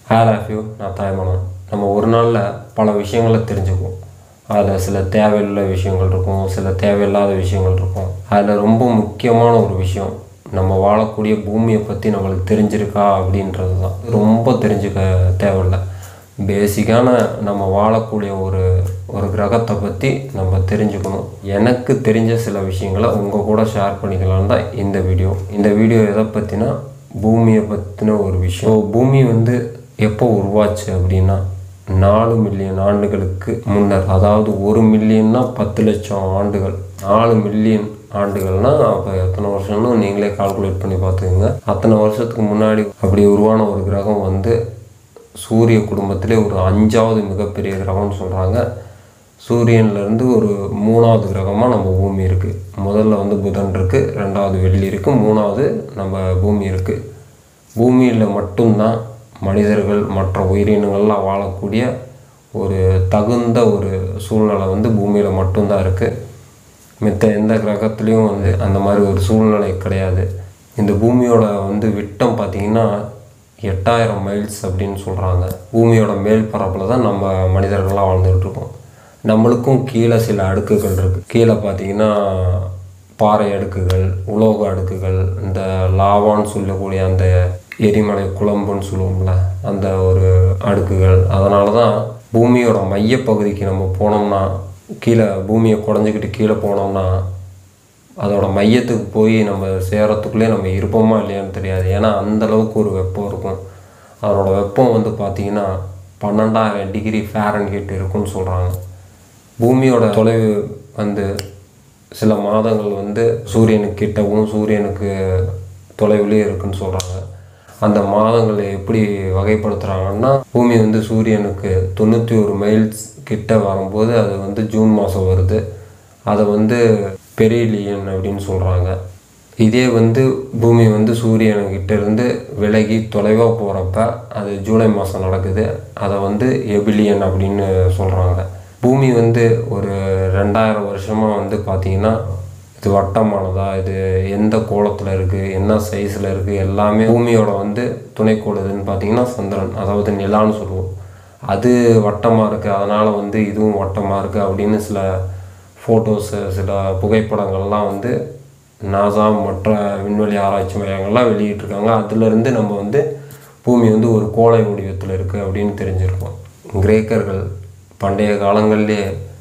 hair of you நான் தாய்மானம் நம்ம ஒரு நாளில் பல விஷயங்களை தெரிஞ்சுக்குவோம் அதில் சில தேவையுள்ள விஷயங்கள் இருக்கும் சில தேவையில்லாத விஷயங்கள் இருக்கும் அதில் ரொம்ப முக்கியமான ஒரு விஷயம் நம்ம வாழக்கூடிய பூமியை பற்றி நம்மளுக்கு தெரிஞ்சிருக்கா அப்படின்றது தான் ரொம்ப தெரிஞ்சுக்க தேவையில்லை பேசிக்கான நம்ம வாழக்கூடிய ஒரு ஒரு கிரகத்தை பற்றி நம்ம தெரிஞ்சுக்கணும் எனக்கு தெரிஞ்ச சில விஷயங்களை உங்கள் கூட ஷேர் பண்ணிக்கலான்னு தான் இந்த வீடியோ இந்த வீடியோ எதை பற்றினா பூமியை பற்றின ஒரு விஷயம் பூமி வந்து எப்போ உருவாச்சு அப்படின்னா நாலு மில்லியன் ஆண்டுகளுக்கு முன்னர் அதாவது ஒரு மில்லியன்னா பத்து லட்சம் ஆண்டுகள் நாலு மில்லியன் ஆண்டுகள்னா அப்போ எத்தனை வருஷம்னு நீங்களே கால்குலேட் பண்ணி பார்த்துக்கோங்க அத்தனை வருஷத்துக்கு முன்னாடி அப்படி உருவான ஒரு கிரகம் வந்து சூரிய குடும்பத்திலே ஒரு அஞ்சாவது மிகப்பெரிய கிரகம்னு சொல்கிறாங்க சூரியன்லேருந்து ஒரு மூணாவது கிரகமாக நம்ம பூமி இருக்குது முதல்ல வந்து புதன் இருக்குது ரெண்டாவது வெள்ளி இருக்குது மூணாவது நம்ம பூமி இருக்குது பூமியில் மட்டும்தான் மனிதர்கள் மற்ற உயிரினங்கள்லாம் வாழக்கூடிய ஒரு தகுந்த ஒரு சூழ்நிலை வந்து பூமியில் மட்டும்தான் இருக்குது மித்த எந்த கிரகத்துலேயும் வந்து அந்த மாதிரி ஒரு சூழ்நிலை கிடையாது இந்த பூமியோட வந்து விட்டம் பார்த்திங்கன்னா எட்டாயிரம் மைல்ஸ் அப்படின்னு சொல்கிறாங்க பூமியோட மேல் பரப்பில் தான் நம்ம மனிதர்கள்லாம் வாழ்ந்துகிட்டு இருக்கோம் நம்மளுக்கும் கீழே சில அடுக்குகள் இருக்குது கீழே பார்த்தீங்கன்னா பாறை அடுக்குகள் உலோக அடுக்குகள் இந்த லாவான்னு சொல்லக்கூடிய அந்த எரிமலை குழம்புன்னு சொல்லுவோம்ல அந்த ஒரு அடுக்குகள் அதனால தான் பூமியோட மையப்பகுதிக்கு நம்ம போனோம்னா கீழே பூமியை குடஞ்சிக்கிட்டு கீழே போனோம்னா அதோட மையத்துக்கு போய் நம்ம சேரத்துக்குள்ளே நம்ம இருப்போமா இல்லையான்னு தெரியாது ஏன்னா அந்த அளவுக்கு ஒரு வெப்பம் இருக்கும் அதனோட வெப்பம் வந்து பார்த்திங்கன்னா பன்னெண்டாயிரம் டிகிரி ஃபேரன்ஹீட் இருக்குன்னு சொல்கிறாங்க பூமியோட தொலைவு வந்து சில மாதங்கள் வந்து சூரியனுக்கு கிட்டவும் சூரியனுக்கு தொலைவுலேயே இருக்குன்னு சொல்கிறாங்க அந்த மாதங்களை எப்படி வகைப்படுத்துகிறாங்கன்னா பூமி வந்து சூரியனுக்கு தொண்ணூற்றி ஒரு மைல்ஸ் கிட்ட வரும்போது அது வந்து ஜூன் மாதம் வருது அதை வந்து பெரிலியன் அப்படின்னு சொல்கிறாங்க இதே வந்து பூமி வந்து சூரியன்கிட்ட இருந்து விலகி தொலைவாக போகிறப்ப அது ஜூலை மாதம் நடக்குது அதை வந்து எபிலியன் அப்படின்னு சொல்கிறாங்க பூமி வந்து ஒரு ரெண்டாயிரம் வருஷமாக வந்து பார்த்திங்கன்னா இது வட்டமானதா இது எந்த கோலத்தில் இருக்குது என்ன சைஸில் இருக்குது எல்லாமே பூமியோட வந்து துணைக்கோள் எதுன்னு பார்த்தீங்கன்னா சந்திரன் அதாவது நிலான்னு சொல்லுவோம் அது வட்டமாக இருக்குது அதனால் வந்து இதுவும் வட்டமாக இருக்குது அப்படின்னு சில ஃபோட்டோஸு சில புகைப்படங்கள்லாம் வந்து நாசா மற்ற விண்வெளி ஆராய்ச்சி மையங்கள்லாம் வெளியிட்டிருக்காங்க அதுலேருந்து நம்ம வந்து பூமி வந்து ஒரு கோளை வடிவத்தில் இருக்குது அப்படின்னு தெரிஞ்சிருக்கோம் கிரேக்கர்கள் பண்டைய காலங்கள்லேயே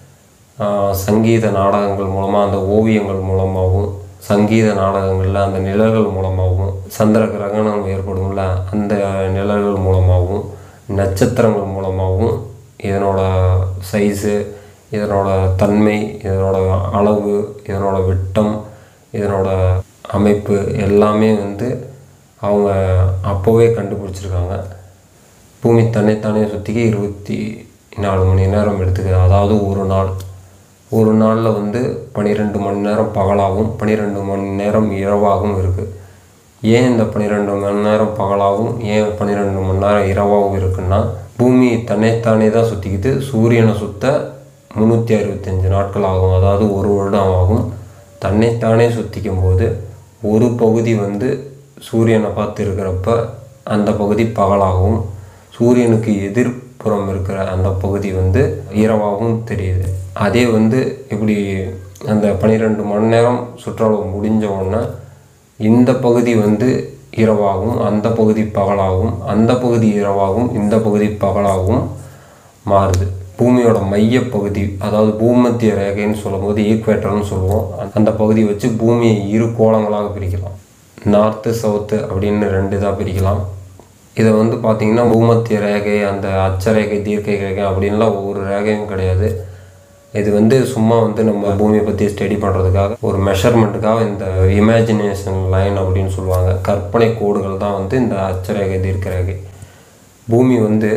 சங்கீத நாடகங்கள் மூலமாக அந்த ஓவியங்கள் மூலமாகவும் சங்கீத நாடகங்களில் அந்த நிழல்கள் மூலமாகவும் சந்திர கிரகணம் ஏற்படும்ல அந்த நிழல்கள் மூலமாகவும் நட்சத்திரங்கள் மூலமாகவும் இதனோட சைஸு இதனோட தன்மை இதனோட அளவு இதனோட விட்டம் இதனோட அமைப்பு எல்லாமே வந்து அவங்க அப்போவே கண்டுபிடிச்சிருக்காங்க பூமி தன்னைத்தானே சுற்றிக்க இருபத்தி நாலு மணி நேரம் எடுத்துக்குது அதாவது ஒரு நாள் ஒரு நாளில் வந்து பன்னிரெண்டு மணி நேரம் பகலாகவும் பன்னிரெண்டு மணி நேரம் இரவாகவும் இருக்குது ஏன் இந்த பன்னிரெண்டு மணி நேரம் பகலாகவும் ஏன் பன்னிரெண்டு மணி நேரம் இரவாகவும் இருக்குன்னா பூமி தன்னைத்தானே தான் சுற்றிக்குது சூரியனை சுற்ற முந்நூற்றி அறுபத்தஞ்சு நாட்கள் ஆகும் அதாவது ஒரு வருடம் ஆகும் தன்னைத்தானே சுற்றிக்கும் போது ஒரு பகுதி வந்து சூரியனை பார்த்து இருக்கிறப்ப அந்த பகுதி பகலாகவும் சூரியனுக்கு எதிர்ப்புறம் இருக்கிற அந்த பகுதி வந்து இரவாகவும் தெரியுது அதே வந்து இப்படி அந்த பன்னிரெண்டு மணி நேரம் சுற்றளவு முடிஞ்ச உடனே இந்த பகுதி வந்து இரவாகும் அந்த பகுதி பகலாகும் அந்த பகுதி இரவாகும் இந்த பகுதி பகலாகவும் மாறுது பூமியோட மையப்பகுதி அதாவது பூமத்திய ரேகைன்னு சொல்லும்போது ஈக்குவேட்டர்னு சொல்லுவோம் அந்த பகுதியை வச்சு பூமியை இரு கோலங்களாக பிரிக்கலாம் நார்த்து சவுத்து அப்படின்னு ரெண்டு இதாக பிரிக்கலாம் இதை வந்து பார்த்திங்கன்னா பூமத்திய ரேகை அந்த அச்சரேகை தீர்க்கை ரேகை அப்படின்லாம் ஒவ்வொரு ரேகையும் கிடையாது இது வந்து சும்மா வந்து நம்ம பூமியை பற்றி ஸ்டடி பண்ணுறதுக்காக ஒரு மெஷர்மெண்ட்டுக்காக இந்த இமேஜினேஷன் லைன் அப்படின்னு சொல்லுவாங்க கற்பனை கோடுகள் தான் வந்து இந்த அச்சரேகை தீர்க்க ரேகை பூமி வந்து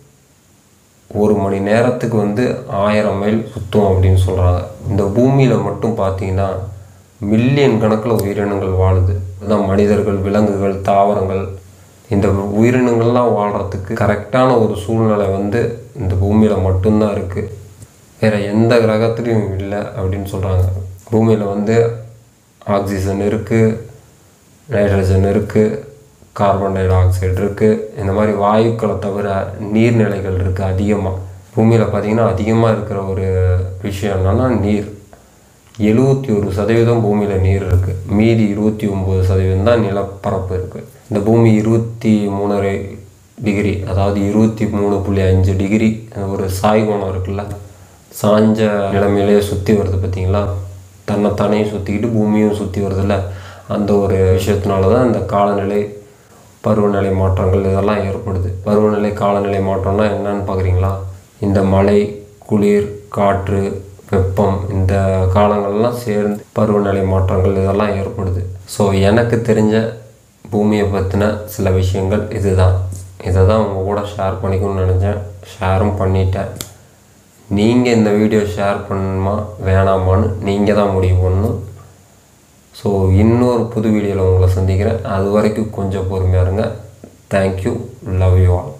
ஒரு மணி நேரத்துக்கு வந்து ஆயிரம் மைல் சுற்றும் அப்படின்னு சொல்கிறாங்க இந்த பூமியில் மட்டும் பார்த்தீங்கன்னா மில்லியன் கணக்கில் உயிரினங்கள் வாழுது அதுதான் மனிதர்கள் விலங்குகள் தாவரங்கள் இந்த உயிரினங்கள்லாம் வாழ்கிறதுக்கு கரெக்டான ஒரு சூழ்நிலை வந்து இந்த பூமியில் மட்டும்தான் இருக்குது வேறு எந்த கிரகத்துலேயும் இல்லை அப்படின்னு சொல்கிறாங்க பூமியில் வந்து ஆக்சிஜன் இருக்குது நைட்ரஜன் இருக்குது கார்பன் டை ஆக்சைடு இருக்குது இந்த மாதிரி வாயுக்களை தவிர நீர்நிலைகள் இருக்குது அதிகமாக பூமியில் பார்த்திங்கன்னா அதிகமாக இருக்கிற ஒரு விஷயம் என்னென்னா நீர் எழுபத்தி ஒரு சதவீதம் பூமியில் நீர் இருக்குது மீதி இருபத்தி ஒம்பது சதவீதம் தான் நிலப்பரப்பு இருக்குது இந்த பூமி இருபத்தி மூணரை டிகிரி அதாவது இருபத்தி மூணு புள்ளி அஞ்சு டிகிரி ஒரு சாய்கோணம் இருக்குல்ல சாஞ்ச நிலைமையிலே சுற்றி வருது பார்த்தீங்களா தன்னைத்தானையும் சுற்றிக்கிட்டு பூமியும் சுற்றி வருதுல்ல அந்த ஒரு விஷயத்தினால தான் இந்த காலநிலை பருவநிலை மாற்றங்கள் இதெல்லாம் ஏற்படுது பருவநிலை காலநிலை மாற்றம்னா என்னன்னு பார்க்குறீங்களா இந்த மழை குளிர் காற்று வெப்பம் இந்த காலங்கள்லாம் சேர்ந்து பருவநிலை மாற்றங்கள் இதெல்லாம் ஏற்படுது ஸோ எனக்கு தெரிஞ்ச பூமியை பற்றின சில விஷயங்கள் இதுதான் இதை தான் உங்கள் கூட ஷேர் பண்ணிக்கணும்னு நினச்சேன் ஷேரும் பண்ணிட்டேன் நீங்கள் இந்த வீடியோ ஷேர் பண்ணணுமா வேணாமான்னு நீங்கள் தான் முடிவு பண்ணணும் ஸோ இன்னொரு புது வீடியோவில் உங்களை சந்திக்கிறேன் அது வரைக்கும் கொஞ்சம் பொறுமையாக இருங்க தேங்க்யூ லவ் யூ ஆல்